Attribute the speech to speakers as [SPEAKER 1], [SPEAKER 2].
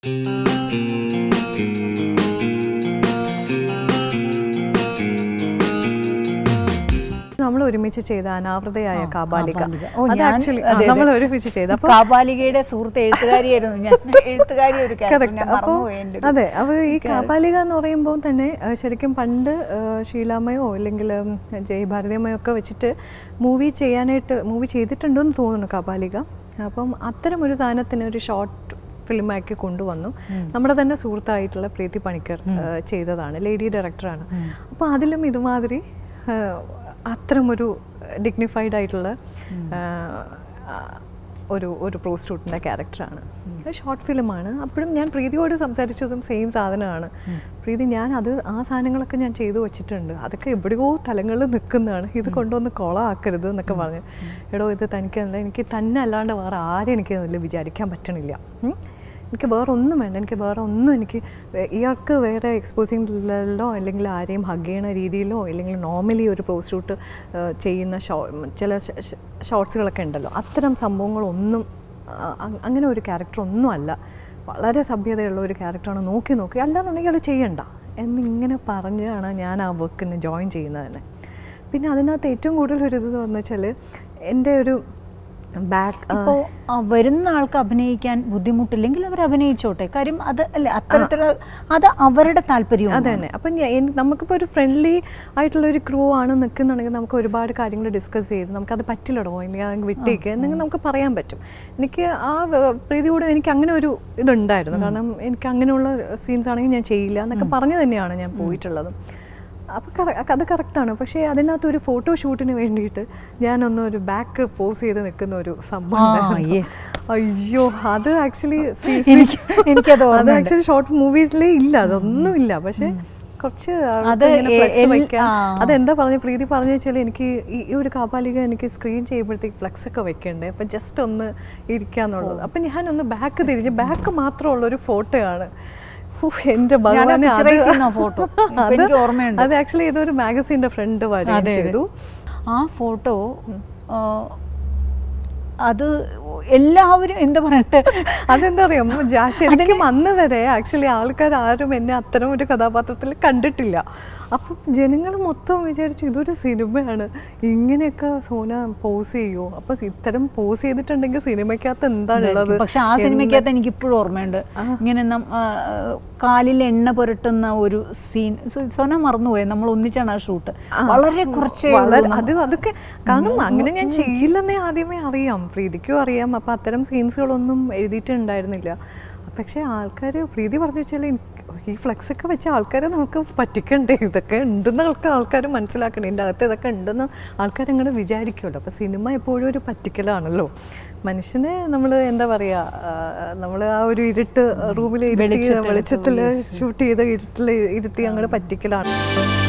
[SPEAKER 1] നമ്മൾ ഒരുമിച്ച് ചെയ്ത അനാവൃതയായ കാബാലിക
[SPEAKER 2] കാബാലിക. ഓ,
[SPEAKER 1] അത്
[SPEAKER 2] ഞാൻ-
[SPEAKER 1] ആക്ച്വലി
[SPEAKER 2] അതെ, അതെ.
[SPEAKER 1] നമ്മൾ ഒരുമിച്ച് ചെയ്ത അപ്പൊ
[SPEAKER 2] കാപാലികയുടെ സുഹൃത്ത് എഴുത്തുകാരിയായിരുന്നു ഞാൻ എഴുത്തുകാരി ഒരു character.
[SPEAKER 1] Correct.
[SPEAKER 2] ഞാൻ
[SPEAKER 1] അപ്പൊ
[SPEAKER 2] മറന്നുപോയി എൻ്റെ ഒരു-
[SPEAKER 1] അതെ അപ്പോൾ ഈ കാപാലിക എന്ന് പറയുമ്പോൾ തന്നെ ആ, ശരിക്കും പണ്ട് ആ, ഷീലാമ്മയോ അല്ലെങ്കിൽ ഉം, ജയ് ഭാരതിയമ്മയോ ഒക്കെ വെച്ചിട്ട് മൂവി ചെയ്യാനായിട്ട് മൂവി ചെയ്തിട്ടുണ്ടെന്ന് തോന്നുന്നു കാപാലിക അപ്പം അത്തരം ഒരു സാധനത്തിന് ഒരു ഷോർട്ട് ഫിലിമാക്കി കൊണ്ടുവന്നു നമ്മുടെ തന്നെ സുഹൃത്തായിട്ടുള്ള പ്രീതി പണിക്കർ ആ, ചെയ്തതാണ് ലേഡി ഡയറക്ടറാണ് അപ്പോൾ അതിലും ഇതുമാതിരി ആ, അത്തരമൊരു ഡിഗ്നിഫൈഡ് ആയിട്ടുള്ള ആ, ആ, ഒരു ഒരു പ്രോസ്റ്റിറ്റ്യൂട്ടിൻ്റെ ക്യാരക്ടറാണ് ഷോർട്ട് ഫിലിമാണ് അപ്പോഴും ഞാൻ പ്രീതിയോട് സംസാരിച്ചതും സെയിം സാധനമാണ് പ്രീതി ഞാൻ അത് ആ സാധനങ്ങളൊക്കെ ഞാൻ ചെയ്തു വെച്ചിട്ടുണ്ട് അതൊക്കെ എവിടെയോ തലങ്ങളിൽ നിൽക്കുന്നതാണ് ഇത് കൊണ്ടുവന്ന് കൊളമാക്കരുത് എന്നൊക്കെ പറഞ്ഞു എടോ ഇത് തനിക്കല്ല എനിക്ക് തന്നെ അല്ലാണ്ട് വേറെ ആരും എനിക്ക് അതിൽ വിചാരിക്കാൻ പറ്റണില്ല ഉം. എനിക്ക് വേറെ ഒന്നും വേണ്ട എനിക്ക് വേറെ ഒന്നും എനിക്ക് വേ- ഇയാൾക്ക് വേറെ എക്സ്പോസിങ്ങിലോ അല്ലെങ്കിൽ ആരെയും ഹഗ് ചെയ്യണ രീതിയിലോ അല്ലെങ്കിൽ നോർമലി ഒരു പ്രോസ്റ്റിറ്റ്യൂട്ട് ചെയ്യുന്ന ഷോ ചില ഷോർട്സുകളൊക്കെ ഉണ്ടല്ലോ അത്തരം സംഭവങ്ങളൊന്നും ആ, അ- അങ്ങനെ ഒരു ക്യാരക്ടർ ഒന്നും അല്ല വളരെ സഭ്യതയുള്ള ഒരു ക്യാരക്ടറാണ് നോക്കി നോക്കി അല്ലാന്നുണ്ടെങ്കിൽ അത് ചെയ്യണ്ട എന്നിങ്ങനെ പറഞ്ഞാണ് ഞാൻ ആ വർക്കിന് ജോയിൻ ചെയ്യുന്നത് തന്നെ പിന്നെ അതിനകത്ത് ഏറ്റവും കൂടുതൽ ഒരു ഇത് എന്ന് വെച്ചാൽ എൻ്റെ ഒരു ബാക്ക്
[SPEAKER 2] ഇപ്പോ ആ വരുന്ന ആൾക്ക് അഭിനയിക്കാൻ ബുദ്ധിമുട്ടില്ലെങ്കിൽ അവർ അഭിനയിച്ചോട്ടെ കാര്യം അത് അല്ലേ അത്തരത്തിലുള്ള അത് അവരുടെ താല്പര്യവും
[SPEAKER 1] അതെ തന്നെ അപ്പം ഞാൻ- എൻ- നമുക്കിപ്പോൾ ഒരു ഫ്രണ്ട്ലി ആയിട്ടുള്ള ഒരു ക്രൂ ആണ് നിൽക്കുന്നുണ്ടെങ്കിൽ നമുക്ക് ഒരുപാട് കാര്യങ്ങൾ ഡിസ്കസ് ചെയ്ത് നമുക്കത് പറ്റില്ലടോ എനിക്ക് വിട്ടേക്ക് എന്നെങ്കിൽ നമുക്ക് പറയാൻ പറ്റും എനിക്ക് ആ വ- പ്രീതിയോട് എനിക്ക് അങ്ങനെ ഒരു ഇതുണ്ടായിരുന്നു കാരണം എനിക്ക് അങ്ങനെയുള്ള സീൻസ് ആണെങ്കിൽ ഞാൻ ചെയ്യില്ല എന്നൊക്കെ പറഞ്ഞു തന്നെയാണ് ഞാൻ പോയിട്ടുള്ളത് അപ്പോൾ അത് കറക്റ്റാണ് പക്ഷേ അതിനകത്ത് ഒരു ഫോട്ടോ ഷൂട്ടിന് വേണ്ടിയിട്ട് ഞാനൊന്ന് ഒരു ബാക്ക് പോസ് ചെയ്ത് നിൽക്കുന്ന ഒരു സംഭവം
[SPEAKER 2] ആ,
[SPEAKER 1] ഉണ്ടായിരുന്നു.
[SPEAKER 2] yes.
[SPEAKER 1] അയ്യോ അത് ആക്ച്വലി
[SPEAKER 2] എനിക്ക് എനിക്കത്
[SPEAKER 1] അത്
[SPEAKER 2] ഓർമ്മയുണ്ട്.
[SPEAKER 1] ആക്ച്വലി ഷോർട്ട് മൂവീസിലേ ഇല്ല അതൊന്നും ഇല്ല പക്ഷെ കുറച്ച് ആൾക്ക്
[SPEAKER 2] അത്
[SPEAKER 1] ഇങ്ങനെ
[SPEAKER 2] എ-
[SPEAKER 1] flex
[SPEAKER 2] എൽ-
[SPEAKER 1] വെക്കാൻ
[SPEAKER 2] ആ.
[SPEAKER 1] അതെന്താ പറഞ്ഞ പ്രീതി പറഞ്ഞു വെച്ചാൽ എനിക്ക് ഈ ഈ ഒരു കാപാലിക എനിക്ക് സ്ക്രീൻ ചെയ്യുമ്പോഴത്തേക്ക് ഫ്ലെക്സ് ഒക്കെ വെക്കണ്ടേ അപ്പം ജസ്റ്റ് ഒന്ന് ഇരിക്കാന്നുള്ളത് അപ്പം ഞാനൊന്ന് ബാക്ക് തിരിഞ്ഞ് ബാക്ക് മാത്രമുള്ള ഒരു ഫോട്ടോയാണ് എൻ്റെ ഭഗവാനെ അത്
[SPEAKER 2] picturize ചെയ്യുന്ന photo. ഇപ്പൊ
[SPEAKER 1] അത്
[SPEAKER 2] എനിക്ക് ഓർമ്മയുണ്ട്.
[SPEAKER 1] അത് ആക്ച്വലി ഇതൊരു മാഗസീൻ്റെ ഫ്രണ്ട് വരെ
[SPEAKER 2] അതെ, അതെ.
[SPEAKER 1] ചെയ്തു
[SPEAKER 2] ആ ഫോട്ടോ അത് എല്ലാവരും എന്താ പറയട്ടെ
[SPEAKER 1] അതെന്താ അറിയാമോ ജാ- ശരിക്കും അന്ന് വരെ ആക്ച്വലി ആൾക്കാർ ആരും എന്നെ അത്തരം ഒരു കഥാപാത്രത്തിൽ കണ്ടിട്ടില്ല അപ്പം ജനങ്ങൾ മൊത്തം വിചാരിച്ചു ഇതൊരു സിനിമയാണ് ഇങ്ങനെയൊക്കെ സോന പോസ് ചെയ്യുമോ അപ്പൊ ഇത്തരം പോസ് ചെയ്തിട്ടുണ്ടെങ്കിൽ സിനിമയ്ക്കകത്ത് എന്താണുള്ളത്
[SPEAKER 2] പക്ഷെ ആ സിനിമയ്ക്കകത്ത് എനിക്ക് ഇപ്പോഴും ഓർമ്മയുണ്ട് ഇങ്ങനെ നം- ആ, കാലിൽ എണ്ണ പുരട്ടുന്ന ഒരു സീൻ സോന മറന്നുപോയി നമ്മൾ ഒന്നിച്ചാണ് ആ ഷൂട്ട് വളരെ കുറച്ചേ
[SPEAKER 1] വളരെ
[SPEAKER 2] ഉള്ളൂ
[SPEAKER 1] അത് അതൊക്കെ കാരണം അങ്ങനെ ഞാൻ ചെയ്യില്ലെന്നേ ആദ്യമേ അറിയാം പ്രീതിക്കും അറിയാം അപ്പം അത്തരം സീൻസുകളൊന്നും എഴുതിയിട്ടുണ്ടായിരുന്നില്ല പക്ഷേ ആൾക്കാർ പ്രീതി പറഞ്ഞു വെച്ചാൽ ഈ ഫ്ലെക്സ് ഒക്കെ വെച്ച ആൾക്കാരെ നമുക്ക് പറ്റിക്കണ്ടേ ഇതൊക്കെ ഉണ്ടെന്ന് ആൾക്കാർ ആൾക്കാർ മനസ്സിലാക്കണേ ഇതിൻ്റെ അകത്ത് ഇതൊക്കെ ഉണ്ടെന്ന് ആൾക്കാർ അങ്ങനെ വിചാരിക്കുമല്ലോ അപ്പോൾ സിനിമ എപ്പോഴും ഒരു പറ്റിക്കലാണല്ലോ മനുഷ്യനെ നമ്മൾ എന്താ പറയുക നമ്മൾ ആ ഒരു ഇരുട്ട് റൂമിൽ ഇരുട്ടി
[SPEAKER 2] വെളിച്ചത്തിൽ
[SPEAKER 1] വെളിച്ചത്തിൽ ഷൂട്ട് ചെയ്ത ഇരുട്ടിൽ ഇരുത്തി അങ്ങനെ പറ്റിക്കലാണ്